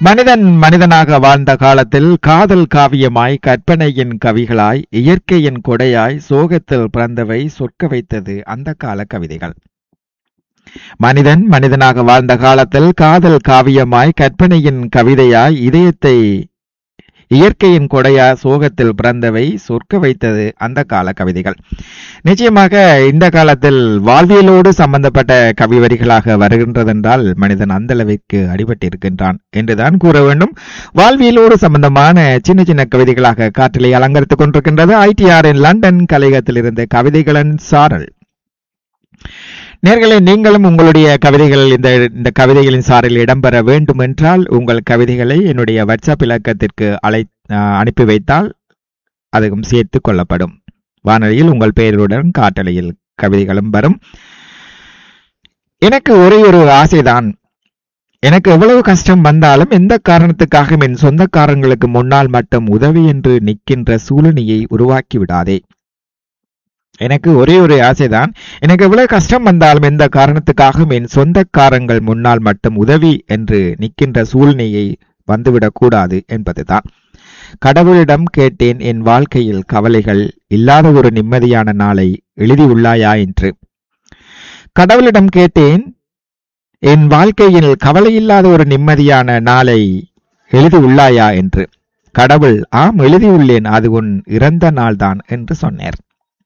மனிதன் மனிதனாக வாழ்ந்த காலத்தில் காதல் காவியமாய் கற்பனையின் கவிகளாய் இயற்கையின் கொடையாய் சோகத்தில் பிறந்தவை சொற்க வைத்தது அந்த கால கவிதைகள் மனிதன் மனிதனாக வாழ்ந்த காலத்தில் காதல் காவியமாய் கற்பனையின் கவிதையாய் இதயத்தை இயற்கையின் கொடையா சோகத்தில் பிறந்தவை சொற்க வைத்தது அந்த கால கவிதைகள் நிச்சயமாக இந்த காலத்தில் வாழ்வியலோடு சம்பந்தப்பட்ட கவி வரிகளாக வருகின்றதென்றால் மனிதன் அந்த அளவிற்கு அடிபட்டிருக்கின்றான் என்றுதான் கூற வேண்டும் வாழ்வியலோடு சம்பந்தமான சின்ன சின்ன கவிதைகளாக காற்றிலே அலங்கரித்துக் கொண்டிருக்கின்றது ஐடிஆரின் லண்டன் கலையகத்தில் இருந்த கவிதைகளின் சாரல் நேர்களே நீங்களும் உங்களுடைய கவிதைகள் இந்த இந்த கவிதைகளின் சாரில் இடம்பெற வேண்டும் என்றால் உங்கள் கவிதைகளை என்னுடைய வாட்ஸ்அப் இலக்கத்திற்கு அழை அஹ், அனுப்பி வைத்தால் அதுவும் சேர்த்து கொள்ளப்படும் வானொலியில் உங்கள் பெயருடன் காட்டலையில் கவிதைகளும் வரும் எனக்கு ஒரே ஒரு ஆசைதான் எனக்கு எவ்வளவு கஷ்டம் வந்தாலும் எந்த காரணத்துக்காக என் சொந்தக்காரங்களுக்கு முன்னால் மட்டும் உதவி என்று நிற்கின்ற சூழ்நிலையை உருவாக்கி விடாதே எனக்கு ஒரே ஒரு ஆசைதான் எனக்கு எவ்வளவு கஷ்டம் வந்தாலும் எந்த காரணத்துக்காகவும் என் சொந்தக்காரங்கள் முன்னால் மட்டும் உதவி என்று நிற்கின்ற சூழ்நிலையை வந்துவிடக் கூடாது என்பதுதான் கடவுளிடம் கேட்டேன் என் வாழ்க்கையில் கவலைகள் இல்லாத ஒரு நிம்மதியான நாளை எழுதியுள்ளாயா என்று கடவுளிடம் கேட்டேன் என் வாழ்க்கையில் கவலையில்லாத ஒரு நிம்மதியான நாளை எழுதியுள்ளாயா என்று கடவுள் ஆம் எழுதியுள்ளேன் அது உன் இறந்த நாள்தான் என்று சொன்னார்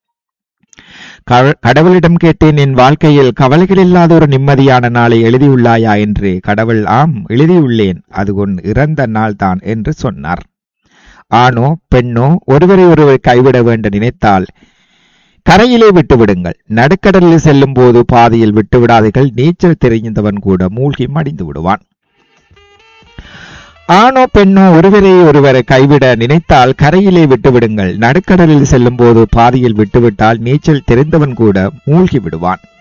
கட- கடவுளிடம் கேட்டேன் என் வாழ்க்கையில் கவலைகள் இல்லாத ஒரு நிம்மதியான நாளை எழுதியுள்ளாயா என்று கடவுள் ஆம் எழுதியுள்ளேன் அது உன் இறந்த நாள்தான் என்று சொன்னார் ஆணோ பெண்ணோ ஒருவரை ஒருவர் கைவிட வேண்டும் நினைத்தால் கரையிலே விட்டுவிடுங்கள் நடுக்கடலில் செல்லும் போது பாதையில் விட்டுவிடாதீர்கள் நீச்சல் தெரிந்தவன் கூட மூழ்கி மடிந்து விடுவான் ஆணோ பெண்ணோ ஒருவரை ஒருவரை கைவிட நினைத்தால் கரையிலே விட்டுவிடுங்கள் நடுக்கடலில் செல்லும் போது பாதையில் விட்டுவிட்டால் நீச்சல் தெரிந்தவன் கூட மூழ்கி விடுவான்